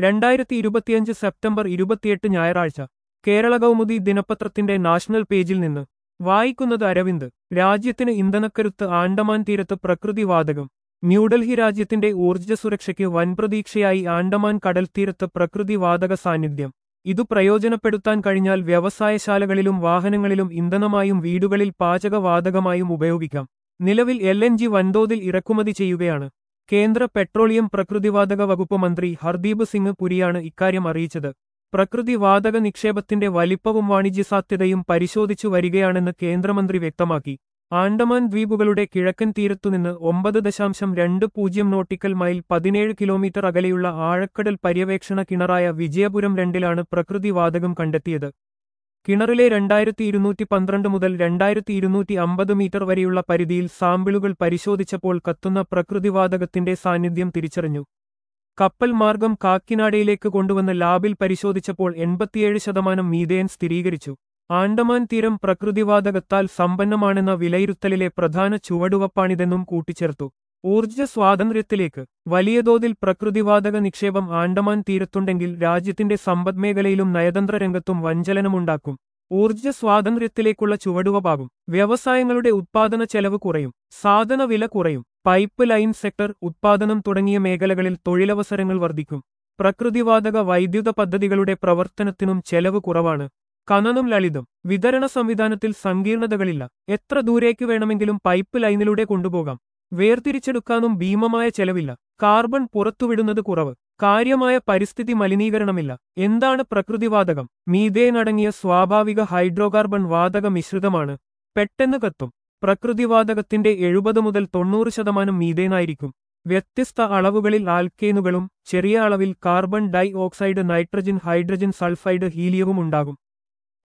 രണ്ടായിരത്തി ഇരുപത്തിയഞ്ച് സെപ്റ്റംബർ ഇരുപത്തിയെട്ട് ഞായറാഴ്ച കേരള കൗമുദി ദിനപത്രത്തിന്റെ നാഷണൽ പേജിൽ നിന്ന് വായിക്കുന്നത് അരവിന്ദ് രാജ്യത്തിന് ഇന്ധനക്കരുത്ത് ആൻഡമാൻ തീരത്ത് പ്രകൃതിവാതകം ന്യൂഡൽഹി രാജ്യത്തിന്റെ ഊർജ്ജ സുരക്ഷയ്ക്ക് വൻപ്രതീക്ഷയായി ആൻഡമാൻ കടൽത്തീരത്ത് പ്രകൃതിവാതക സാന്നിധ്യം ഇതു പ്രയോജനപ്പെടുത്താൻ കഴിഞ്ഞാൽ വ്യവസായശാലകളിലും വാഹനങ്ങളിലും ഇന്ധനമായും വീടുകളിൽ പാചകവാതകമായും ഉപയോഗിക്കാം നിലവിൽ എൽ എൻ ജി വൻതോതിൽ ഇറക്കുമതി ചെയ്യുകയാണ് കേന്ദ്ര പെട്രോളിയം പ്രകൃതിവാതക വകുപ്പ് മന്ത്രി ഹർദീപ് സിംഗ് പുരിയാണ് ഇക്കാര്യം അറിയിച്ചത് പ്രകൃതിവാതക നിക്ഷേപത്തിന്റെ വലിപ്പവും വാണിജ്യസാധ്യതയും പരിശോധിച്ചു വരികയാണെന്ന് കേന്ദ്രമന്ത്രി വ്യക്തമാക്കി ആൻഡമാൻ ദ്വീപുകളുടെ കിഴക്കൻ തീരത്തുനിന്ന് ഒമ്പത് ദശാംശം രണ്ട് പൂജ്യം നോട്ടിക്കൽ മൈൽ പതിനേഴ് കിലോമീറ്റർ അകലെയുള്ള ആഴക്കടൽ പര്യവേക്ഷണ കിണറായ വിജയപുരം രണ്ടിലാണ് പ്രകൃതിവാതകം കണ്ടെത്തിയത് കിണറിലെ രണ്ടായിരത്തി ഇരുന്നൂറ്റി പന്ത്രണ്ട് മുതൽ രണ്ടായിരത്തി ഇരുന്നൂറ്റി അമ്പത് മീറ്റർ വരെയുള്ള പരിധിയിൽ സാമ്പിളുകൾ പരിശോധിച്ചപ്പോൾ കത്തുന്ന പ്രകൃതിവാതകത്തിന്റെ സാന്നിധ്യം തിരിച്ചറിഞ്ഞു കപ്പൽ മാർഗം കാക്കിനാടയിലേക്ക് കൊണ്ടുവന്ന ലാബിൽ പരിശോധിച്ചപ്പോൾ എൺപത്തിയേഴ് ശതമാനം മീതേൻ സ്ഥിരീകരിച്ചു ആൻഡമാൻ തീരം പ്രകൃതിവാതകത്താൽ സമ്പന്നമാണെന്ന വിലയിരുത്തലിലെ പ്രധാന ചുവടുവപ്പാണിതെന്നും കൂട്ടിച്ചേർത്തു ഊർജ്ജ സ്വാതന്ത്ര്യത്തിലേക്ക് വലിയ തോതിൽ പ്രകൃതിവാതക നിക്ഷേപം ആൻഡമാൻ തീരത്തുണ്ടെങ്കിൽ രാജ്യത്തിന്റെ സമ്പദ്മേഖലയിലും നയതന്ത്ര രംഗത്തും വഞ്ചലനമുണ്ടാക്കും ഊർജ്ജ സ്വാതന്ത്ര്യത്തിലേക്കുള്ള ചുവടുവപ്പാകും വ്യവസായങ്ങളുടെ ഉത്പാദന ചെലവ് കുറയും സാധന വില കുറയും പൈപ്പ് ലൈൻ സെക്ടർ ഉത്പാദനം തുടങ്ങിയ മേഖലകളിൽ തൊഴിലവസരങ്ങൾ വർദ്ധിക്കും പ്രകൃതിവാതക വൈദ്യുത പദ്ധതികളുടെ പ്രവർത്തനത്തിനും ചെലവ് കുറവാണ് ഖനനം ലളിതം വിതരണ സംവിധാനത്തിൽ സങ്കീർണതകളില്ല എത്ര ദൂരേക്ക് വേണമെങ്കിലും പൈപ്പ് ലൈനിലൂടെ കൊണ്ടുപോകാം വേർതിരിച്ചെടുക്കാനും ഭീമമായ ചെലവില്ല കാർബൺ പുറത്തുവിടുന്നത് കുറവ് കാര്യമായ പരിസ്ഥിതി മലിനീകരണമില്ല എന്താണ് പ്രകൃതിവാതകം മീതേൻ അടങ്ങിയ സ്വാഭാവിക ഹൈഡ്രോകാർബൺ വാതക മിശ്രിതമാണ് പെട്ടെന്ന് കത്തും പ്രകൃതിവാതകത്തിന്റെ എഴുപത് മുതൽ തൊണ്ണൂറ് ശതമാനം മീതേനായിരിക്കും വ്യത്യസ്ത അളവുകളിൽ ആൽക്കേനുകളും ചെറിയ അളവിൽ carbon dioxide nitrogen hydrogen sulphide ഹീലിയവും ഉണ്ടാകും